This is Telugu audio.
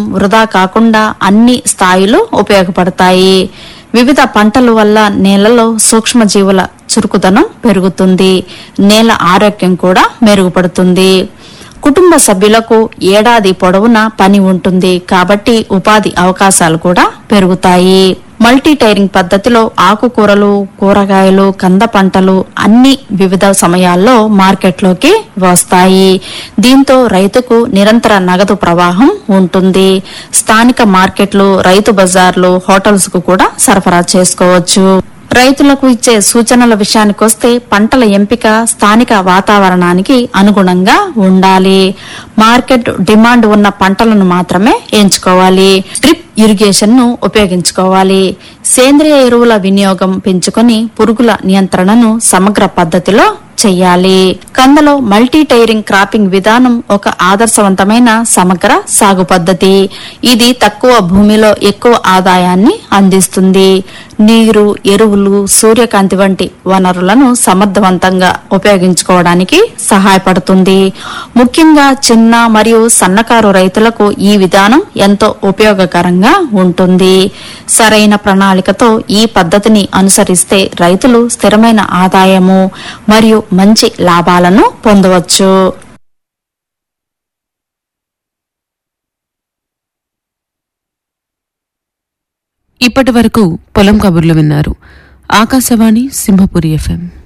వృధా కాకుండా అన్ని స్థాయిలు ఉపయోగపడతాయి వివిధ పంటల వల్ల నేలలో సూక్ష్మజీవుల చురుకుదనం పెరుగుతుంది నేల ఆరోగ్యం కూడా మెరుగుపడుతుంది కుటుంబ సభ్యులకు ఏడాది పొడవునా పని ఉంటుంది కాబట్టి ఉపాధి అవకాశాలు కూడా పెరుగుతాయి మల్టీ టైరింగ్ పద్ధతిలో ఆకుకూరలు కూరగాయలు కంద పంటలు అన్ని వివిధ సమయాల్లో మార్కెట్లోకి వస్తాయి దీంతో రైతుకు నిరంతర నగదు ప్రవాహం ఉంటుంది స్థానిక మార్కెట్లు రైతు బజార్లు హోటల్స్ కు కూడా సరఫరా చేసుకోవచ్చు రైతులకు ఇచ్చే సూచనల విషయానికొస్తే పంటల ఎంపిక స్థానిక వాతావరణానికి అనుగుణంగా ఉండాలి మార్కెట్ డిమాండ్ ఉన్న పంటలను మాత్రమే ఎంచుకోవాలి డ్రిప్ ఇరిగేషన్ ను ఉపయోగించుకోవాలి సేంద్రియ ఎరువుల వినియోగం పెంచుకొని పురుగుల నియంత్రణను సమగ్ర పద్ధతిలో చెయ్యాలి కందలో మల్టీ టైరింగ్ క్రాపింగ్ విధానం ఒక ఆదర్శవంతమైన సమగ్ర సాగు పద్ధతి ఇది తక్కువ భూమిలో ఎక్కువ ఆదాయాన్ని అందిస్తుంది నీరు ఎరువులు సూర్యకాంతి వంటి వనరులను సమర్థవంతంగా ఉపయోగించుకోవడానికి సహాయపడుతుంది ముఖ్యంగా చిన్న మరియు సన్నకారు రైతులకు ఈ విధానం ఎంతో ఉపయోగకరంగా ఉంటుంది సరైన ప్రణాళికతో ఈ పద్ధతిని అనుసరిస్తే రైతులు స్థిరమైన ఆదాయము మరియు మంచి లాభాలను పొందవచ్చు ఇప్పటి వరకు పొలం కబుర్లు విన్నారు ఆకాశవాణి సింహపురి ఎఫ్ఎం